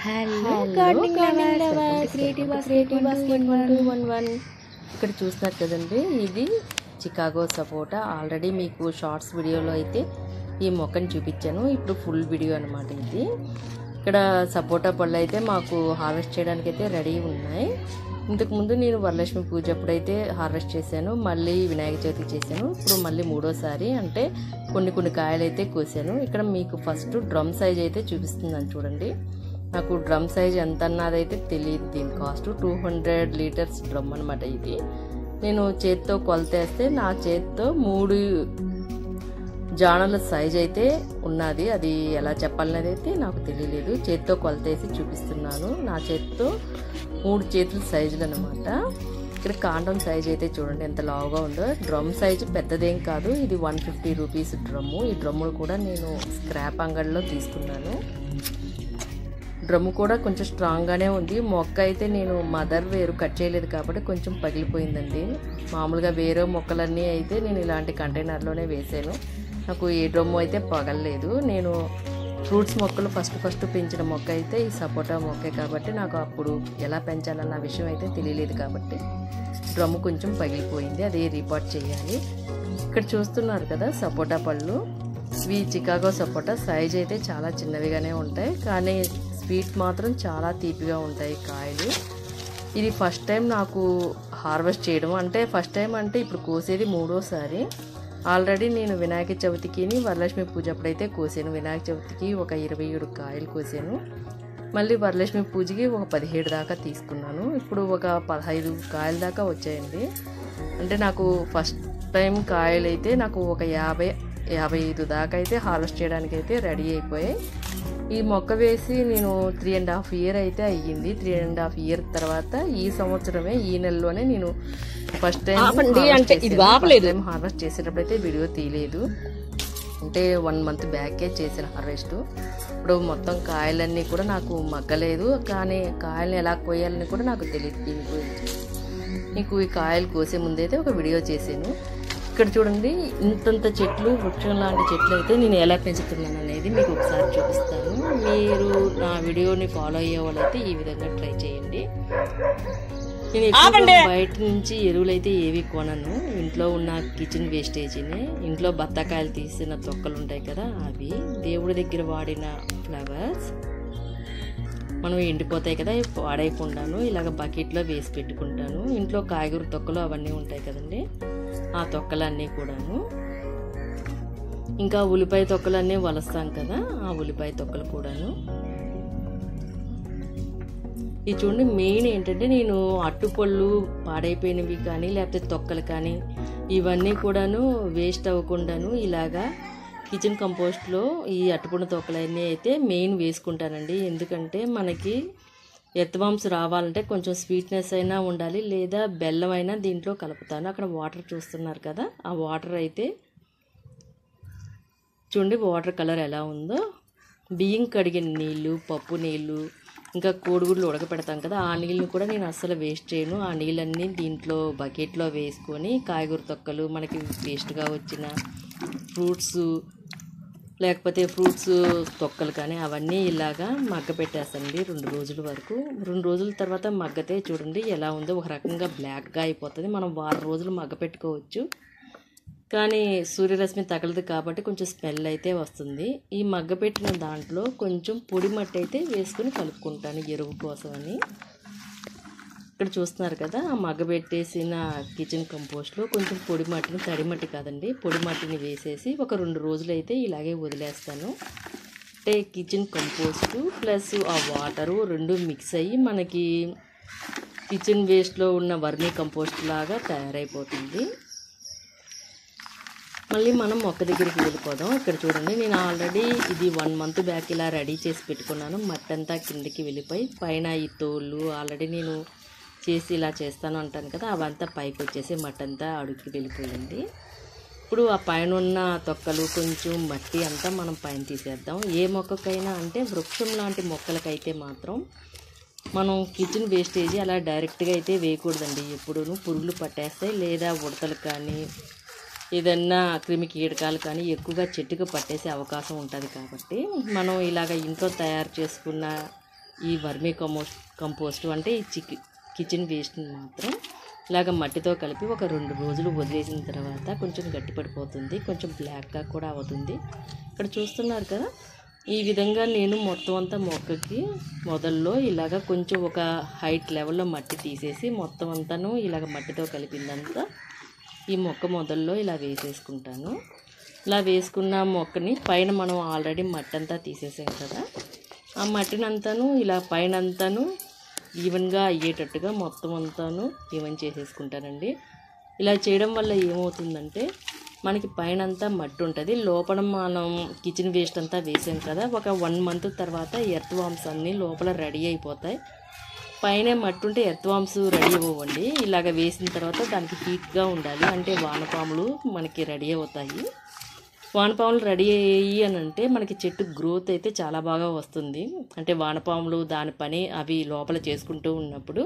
Hello gardening lover creative boss creative basket one two one one ఇక్కడ చూస్తున్నారు కదండి ఇది చికాగో సపోటా ఆల్రెడీ మీకు షార్ట్స్ వీడియోలో అయితే ఈ మొక్కని చూపించాను ఇప్పుడు ఫుల్ వీడియో అనమాట ఇది ఇక్కడ సపోటా పళ్ళు అయితే మాకు హార్వెస్ట్ చేయడానికి అయితే రెడీ ఉన్నాయి ఇంతకు ముందు నేను వరలక్ష్మి పూజ అప్పుడైతే హార్వెస్ట్ చేశాను మళ్ళీ వినాయక చవితి చేశాను ఇప్పుడు మళ్ళీ మూడోసారి అంటే కొన్ని కొన్ని కాయలు అయితే కోసాను ఇక్కడ మీకు ఫస్ట్ డ్రమ్ సైజ్ అయితే చూపిస్తున్నాను చూడండి నాకు డ్రమ్ సైజ్ ఎంత అన్నదైతే తెలియదు దీని cost two hundred litres drum అనమాట ఇది నేను చేత్తో కొలతేస్తే నా చేత్తో మూడు జానల సైజ్ అయితే ఉన్నది అది ఎలా చెప్పాలనేది అయితే నాకు తెలియలేదు చేత్తో కొలతేసి చూపిస్తున్నాను నా చేత్తో మూడు చేతుల సైజులు అనమాట ఇక్కడ కాండం సైజ్ అయితే చూడండి ఎంత లావుగా ఉందో డ్రమ్ సైజు పెద్దదేం కాదు ఇది వన్ ఫిఫ్టీ రూపీస్ డ్రమ్ము ఈ డ్రమ్ములు కూడా నేను స్క్రాప్ అంగడిలో తీసుకున్నాను డ్రమ్ము కూడా కొంచెం స్ట్రాంగ్గానే ఉంది మొక్క అయితే నేను మదర్ వేరు కట్ చేయలేదు కాబట్టి కొంచెం పగిలిపోయిందండి మామూలుగా వేరే మొక్కలన్నీ అయితే నేను ఇలాంటి కంటైనర్లోనే వేసాను నాకు ఏ డ్రమ్ము అయితే పగలలేదు నేను ఫ్రూట్స్ మొక్కలు ఫస్ట్ ఫస్ట్ పెంచిన మొక్క అయితే ఈ సపోటా మొక్కే కాబట్టి నాకు అప్పుడు ఎలా పెంచాలన్న విషయం అయితే తెలియలేదు కాబట్టి డ్రమ్ము కొంచెం పగిలిపోయింది అది రిపోర్ట్ చేయాలి ఇక్కడ చూస్తున్నారు కదా సపోటా పళ్ళు ఇవి చికాగో సపోటా సైజ్ అయితే చాలా చిన్నవిగానే ఉంటాయి కానీ స్వీట్ మాత్రం చాలా తీపిగా ఉంటాయి కాయలు ఇది ఫస్ట్ టైం నాకు హార్వెస్ట్ చేయడం అంటే ఫస్ట్ టైం అంటే ఇప్పుడు కోసేది మూడోసారి ఆల్రెడీ నేను వినాయక చవితికి వరలక్ష్మి పూజ అప్పుడైతే కోసాను వినాయక చవితికి ఒక ఇరవై ఏడు కాయలు కోసాను మళ్ళీ వరలక్ష్మి పూజకి ఒక పదిహేడు దాకా తీసుకున్నాను ఇప్పుడు ఒక పదహైదు కాయల దాకా వచ్చాయండి అంటే నాకు ఫస్ట్ టైం కాయలు అయితే నాకు ఒక యాభై యాభై ఐదు దాకా అయితే హార్వెస్ట్ చేయడానికి అయితే రెడీ అయిపోయాయి ఈ మొక్క వేసి నేను త్రీ అండ్ హాఫ్ ఇయర్ అయితే అయ్యింది త్రీ అండ్ హాఫ్ ఇయర్ తర్వాత ఈ సంవత్సరమే ఈ నెలలోనే నేను ఫస్ట్ టైం ఆపండి అంటే ఇది ఆపలేదు. టైం హార్వెస్ట్ చేసేటప్పుడు అయితే వీడియో తీయలేదు అంటే వన్ మంత్ బ్యాకే చేసిన హార్వెస్ట్ ఇప్పుడు మొత్తం కాయలన్నీ కూడా నాకు మగ్గలేదు కానీ కాయల్ని ఎలా కోయాలని కూడా నాకు తెలియదు దీని గురించి నీకు ఈ కాయలు కోసే ముందైతే ఒక వీడియో చేశాను ఇక్కడ చూడండి ఇంతంత చెట్లు వృక్షం లాంటి చెట్లు అయితే నేను ఎలా పెంచుతున్నాను అనేది మీకు ఒకసారి చూపిస్తాను మీరు నా వీడియోని ఫాలో అయ్యే వాళ్ళైతే ఈ విధంగా ట్రై చేయండి నేను ఎక్కువగా బయట నుంచి ఎరువులు అయితే ఏవి కొనను ఇంట్లో ఉన్న కిచెన్ వేస్టేజీని ఇంట్లో బత్తాకాయలు తీసిన తొక్కలు ఉంటాయి కదా అవి దేవుడి దగ్గర వాడిన ఫ్లవర్స్ మనం ఎండిపోతాయి కదా ఇవి పాడైకుండాను ఇలాగ బకెట్లో వేసి పెట్టుకుంటాను ఇంట్లో కాయగూర తొక్కలు అవన్నీ ఉంటాయి కదండి ఆ తొక్కలన్నీ కూడాను ఇంకా ఉల్లిపాయ తొక్కలన్నీ వలస్తాం కదా ఆ ఉల్లిపాయ తొక్కలు కూడాను ఇది చూడండి మెయిన్ ఏంటంటే నేను అట్టుపళ్ళు పాడైపోయినవి కానీ లేకపోతే తొక్కలు కానీ ఇవన్నీ కూడాను వేస్ట్ అవ్వకుండాను ఇలాగా కిచెన్ కంపోస్ట్లో ఈ అట్టుపండు తొక్కలన్నీ అయితే మెయిన్ వేసుకుంటానండి ఎందుకంటే మనకి ఎత్తమాంస రావాలంటే కొంచెం స్వీట్నెస్ అయినా ఉండాలి లేదా బెల్లం అయినా దీంట్లో కలుపుతాను అక్కడ వాటర్ చూస్తున్నారు కదా ఆ వాటర్ అయితే చూడండి వాటర్ కలర్ ఎలా ఉందో బియ్యం కడిగిన నీళ్ళు పప్పు నీళ్ళు ఇంకా కోడిగుడ్లు ఉడకపెడతాం కదా ఆ నీళ్ళని కూడా నేను అస్సలు వేస్ట్ చేయను ఆ నీళ్ళన్నీ దీంట్లో బకెట్లో వేసుకొని కాయగూర తొక్కలు మనకి వేస్ట్గా వచ్చిన ఫ్రూట్స్ లేకపోతే ఫ్రూట్స్ తొక్కలు కానీ అవన్నీ ఇలాగా మగ్గ పెట్టేస్తానండి రెండు రోజుల వరకు రెండు రోజుల తర్వాత మగ్గతే చూడండి ఎలా ఉందో ఒక రకంగా బ్లాక్గా అయిపోతుంది మనం వారం రోజులు మగ్గ పెట్టుకోవచ్చు కానీ సూర్యరశ్మి తగలదు కాబట్టి కొంచెం స్మెల్ అయితే వస్తుంది ఈ మగ్గ పెట్టిన దాంట్లో కొంచెం పొడి మట్టి అయితే వేసుకొని కలుపుకుంటాను ఎరువు కోసం అని ఇక్కడ చూస్తున్నారు కదా ఆ మగ్గ పెట్టేసిన కిచెన్ కంపోస్ట్లో కొంచెం పొడి మట్టిని తడి మట్టి కాదండి పొడి మట్టిని వేసేసి ఒక రెండు రోజులు అయితే ఇలాగే వదిలేస్తాను అంటే కిచెన్ కంపోస్టు ప్లస్ ఆ వాటరు రెండు మిక్స్ అయ్యి మనకి కిచెన్ వేస్ట్లో ఉన్న వర్మీ కంపోస్ట్ లాగా తయారైపోతుంది మళ్ళీ మనం మొక్క దగ్గరికి వెళ్ళిపోదాం ఇక్కడ చూడండి నేను ఆల్రెడీ ఇది వన్ మంత్ బ్యాక్ ఇలా రెడీ చేసి పెట్టుకున్నాను మట్టి అంతా కిందకి వెళ్ళిపోయి పైన ఈ తోళ్ళు ఆల్రెడీ నేను చేసి ఇలా చేస్తాను అంటాను కదా అవంతా పైకి వచ్చేసి మట్టి అంతా అడుగుకి వెళ్ళిపోయింది ఇప్పుడు ఆ పైన ఉన్న తొక్కలు కొంచెం మట్టి అంతా మనం పైన తీసేద్దాం ఏ మొక్కకైనా అంటే వృక్షం లాంటి మొక్కలకైతే మాత్రం మనం కిచెన్ వేస్టేజ్ అలా డైరెక్ట్గా అయితే వేయకూడదండి ఎప్పుడూ పురుగులు పట్టేస్తాయి లేదా ఉడతలు కానీ ఏదన్నా క్రిమి కీటకాలు కానీ ఎక్కువగా చెట్టుకు పట్టేసే అవకాశం ఉంటుంది కాబట్టి మనం ఇలాగ ఇంట్లో తయారు చేసుకున్న ఈ వర్మీ కంపోస్ట్ కంపోస్ట్ అంటే ఈ చికి కిచెన్ వేస్ట్ మాత్రం ఇలాగ మట్టితో కలిపి ఒక రెండు రోజులు వదిలేసిన తర్వాత కొంచెం గట్టి పడిపోతుంది కొంచెం బ్లాక్గా కూడా అవుతుంది ఇక్కడ చూస్తున్నారు కదా ఈ విధంగా నేను మొత్తం అంతా మొక్కకి మొదల్లో ఇలాగ కొంచెం ఒక హైట్ లెవెల్లో మట్టి తీసేసి మొత్తం అంతాను ఇలాగ మట్టితో కలిపిందంతా ఈ మొక్క మొదల్లో ఇలా వేసేసుకుంటాను ఇలా వేసుకున్న మొక్కని పైన మనం ఆల్రెడీ మట్టి అంతా తీసేసాం కదా ఆ మట్టిని అంతాను ఇలా పైన అంతాను ఈవెన్గా అయ్యేటట్టుగా మొత్తం అంతాను ఈవెన్ చేసేసుకుంటానండి ఇలా చేయడం వల్ల ఏమవుతుందంటే మనకి పైన అంతా మట్టి ఉంటుంది లోపల మనం కిచెన్ వేస్ట్ అంతా వేసాం కదా ఒక వన్ మంత్ తర్వాత ఎర్త్ వామ్స్ అన్నీ లోపల రెడీ అయిపోతాయి పైన మట్టి ఉంటే ఎర్త్ వామ్స్ రెడీ అవ్వండి ఇలాగ వేసిన తర్వాత దానికి హీట్గా ఉండాలి అంటే వానపాములు మనకి రెడీ అవుతాయి వానపాములు రెడీ అయ్యి అని అంటే మనకి చెట్టు గ్రోత్ అయితే చాలా బాగా వస్తుంది అంటే వానపాములు దాని పని అవి లోపల చేసుకుంటూ ఉన్నప్పుడు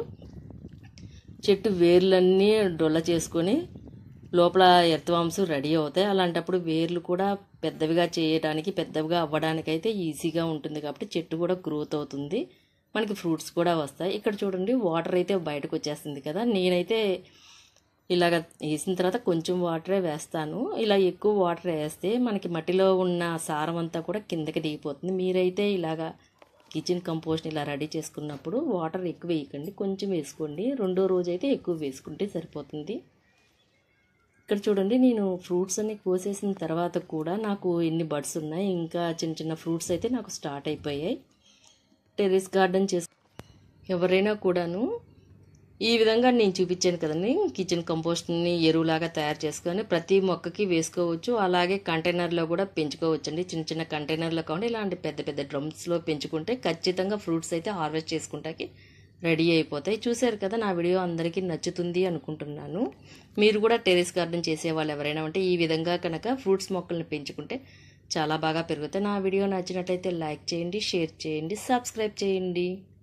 చెట్టు వేర్లన్నీ డొల్ల చేసుకొని లోపల ఎర్త్వామ్స్ రెడీ అవుతాయి అలాంటప్పుడు వేర్లు కూడా పెద్దవిగా చేయడానికి పెద్దవిగా అవ్వడానికి అయితే ఈజీగా ఉంటుంది కాబట్టి చెట్టు కూడా గ్రోత్ అవుతుంది మనకి ఫ్రూట్స్ కూడా వస్తాయి ఇక్కడ చూడండి వాటర్ అయితే బయటకు వచ్చేస్తుంది కదా నేనైతే ఇలాగ వేసిన తర్వాత కొంచెం వాటరే వేస్తాను ఇలా ఎక్కువ వాటర్ వేస్తే మనకి మట్టిలో ఉన్న సారం అంతా కూడా కిందకి దిగిపోతుంది మీరైతే ఇలాగా కిచెన్ కంపోస్ట్ ఇలా రెడీ చేసుకున్నప్పుడు వాటర్ ఎక్కువ వేయకండి కొంచెం వేసుకోండి రెండో రోజు అయితే ఎక్కువ వేసుకుంటే సరిపోతుంది ఇక్కడ చూడండి నేను ఫ్రూట్స్ అన్ని కోసేసిన తర్వాత కూడా నాకు ఎన్ని బడ్స్ ఉన్నాయి ఇంకా చిన్న చిన్న ఫ్రూట్స్ అయితే నాకు స్టార్ట్ అయిపోయాయి టెర్రస్ గార్డెన్ చేసు ఎవరైనా కూడాను ఈ విధంగా నేను చూపించాను కదండి కిచెన్ కంపోస్ట్ని ఎరువులాగా తయారు చేసుకొని ప్రతి మొక్కకి వేసుకోవచ్చు అలాగే కంటైనర్లో కూడా పెంచుకోవచ్చు అండి చిన్న చిన్న కంటైనర్లో కాకుండా ఇలాంటి పెద్ద పెద్ద డ్రమ్స్లో పెంచుకుంటే ఖచ్చితంగా ఫ్రూట్స్ అయితే హార్వెస్ట్ చేసుకుంటాకి రెడీ అయిపోతాయి చూశారు కదా నా వీడియో అందరికీ నచ్చుతుంది అనుకుంటున్నాను మీరు కూడా టెరెస్ గార్డెన్ చేసే వాళ్ళు ఎవరైనా ఉంటే ఈ విధంగా కనుక ఫ్రూట్స్ మొక్కల్ని పెంచుకుంటే చాలా బాగా పెరుగుతాయి నా వీడియో నచ్చినట్లయితే లైక్ చేయండి షేర్ చేయండి సబ్స్క్రైబ్ చేయండి